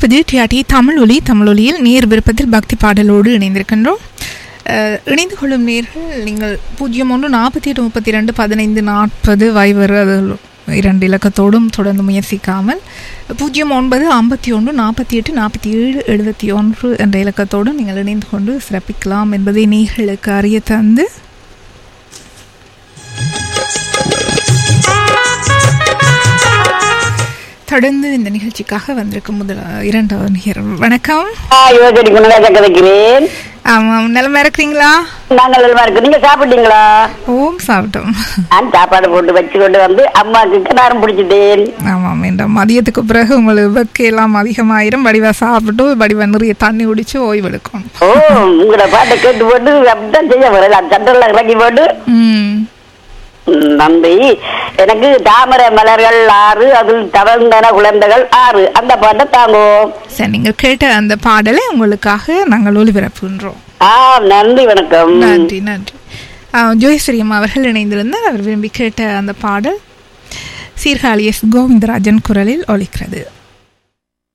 இணைந்திருப்பது டிஆர்டி தமிழ் ஒலி தமிழ் ஒலியில் நேர் விருப்பத்தில் பக்தி பாடலோடு இணைந்திருக்கின்றோம் அஹ், இணைந்து கொள்ளும் நேர்கள் நீங்கள் பூஜ்ஜியம் ஒன்று நாற்பத்தி எட்டு முப்பத்தி ரெண்டு பதினைந்து நாற்பது வைவர் அது இரண்டு இலக்கத்தோடும் தொடர்ந்து முயற்சிக்காமல் பூஜ்ஜியம் ஒன்பது ஐம்பத்தி ஒன்று நாற்பத்தி எட்டு நாற்பத்தி ஏழு எழுபத்தி ஒன்று என்ற இலக்கத்தோடும் நீங்கள் இணைந்து கொண்டு சிறப்பிக்கலாம் என்பதை நேர்களுக்கு அறிய தந்து தொடர்ந்து இந்த நிகழ்ச்சிக்காக வந்திருக்கும் முதல் இரண்டாவது நிகர் வணக்கம் யுவசரி குணராஜா கதைக்கிறேன் ஆமாம் நிலமா இருக்கிறீங்களா நாங்கள் நல்லா இருக்கு நீங்க சாப்பிட்டீங்களா ஓம் சாப்பிட்டோம் நான் சாப்பாடு போட்டு வச்சு கொண்டு வந்து அம்மாக்கு கிணறு பிடிச்சிட்டேன் ஆமாம் இந்த மதியத்துக்கு பிறகு உங்களுக்கு வெக்கையெல்லாம் அதிகமாயிரும் வடிவா சாப்பிட்டு வடிவா நிறைய தண்ணி குடிச்சு ஓய்வெடுக்கணும் ஓ உங்களோட பாட்டை கேட்டு போட்டு அப்படித்தான் செய்ய வரலாம் சண்டல்ல இறக்கி போட்டு ம் ம், நன்றி எனக்கு தாமரை மலர்கள் ஆறு அதில் தவழ்ந்தன குழந்தைகள் ஆறு அந்த பாட்டை தாங்கோ சரி நீங்கள் கேட்ட அந்த பாடலை உங்களுக்காக நாங்கள் ஒளிபரப்புகின்றோம் ஆ நன்றி வணக்கம் நன்றி நன்றி ஆ, ஜோயஸ்ரீயம் அவர்கள் இணைந்திருந்தார் அவர் விரும்பி கேட்ட அந்த பாடல் சீர்காழி எஸ் கோவிந்தராஜன் குரலில் ஒலிக்கிறது